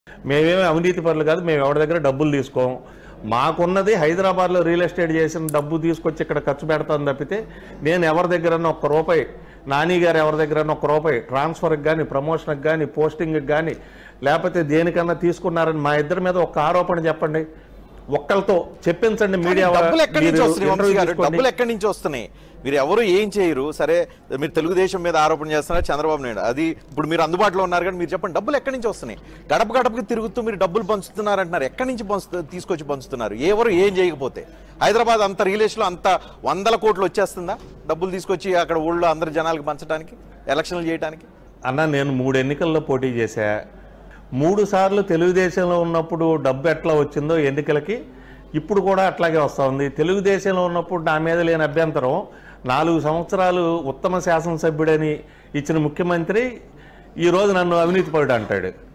మేమేమి అవినీతి పనులు కాదు మేము ఎవరి దగ్గర డబ్బులు తీసుకోం మాకున్నది హైదరాబాద్లో రియల్ ఎస్టేట్ చేసిన డబ్బు తీసుకొచ్చి ఇక్కడ ఖర్చు పెడతాను తప్పితే నేను ఎవరి దగ్గర ఒక్క రూపాయి నాని గారు ఎవరి దగ్గర ఒక్క రూపాయి ట్రాన్స్ఫర్కి కానీ ప్రమోషన్కి కానీ పోస్టింగ్కి కానీ లేకపోతే దేనికన్నా తీసుకున్నారని మా ఇద్దరి మీద ఒక్క ఆరోపణ చెప్పండి ఒక్కరితో చెప్పించండి మీడియా డబ్బులు ఎక్కడి నుంచి మీరు వస్తున్నాయి వంశీ ఇంటర్వ్యూ గారు తీసుకోండి. డబ్బులు ఎక్కడి నుంచి వస్తున్నాయి మీరు ఎవరు ఏం చేయరు సరే మీరు తెలుగుదేశం మీద ఆరోపణ చేస్తున్నారు చంద్రబాబు నాయుడు అది ఇప్పుడు మీరు అందుబాటులో ఉన్నారు కానీ మీరు చెప్పండి డబ్బులు ఎక్కడి నుంచి వస్తున్నాయి గడప గడపకి తిరుగుతూ మీరు డబ్బులు పంచుతున్నారు అంటున్నారు ఎక్కడి నుంచి పంచు తీసుకొచ్చి పంచుతున్నారు ఎవరు ఏం చేయకపోతే హైదరాబాద్ అంత రియలేషన్లో అంత వందల కోట్లు వచ్చేస్తుందా డబ్బులు తీసుకొచ్చి అక్కడ ఊళ్ళో అందరి జనాలకు పంచడానికి ఎలక్షన్లు చేయడానికి అన్న నేను మూడు ఎన్నికల్లో పోటీ చేశా మూడు సార్లు తెలుగుదేశంలో ఉన్నప్పుడు డబ్బు ఎట్లా వచ్చిందో ఎన్నికలకి ఇప్పుడు కూడా అట్లాగే వస్తూ ఉంది తెలుగుదేశంలో ఉన్నప్పుడు నా మీద లేని అభ్యంతరం నాలుగు సంవత్సరాలు ఉత్తమ శాసనసభ్యుడని ఇచ్చిన ముఖ్యమంత్రి ఈరోజు నన్ను అవినీతి పరుడు అంటాడు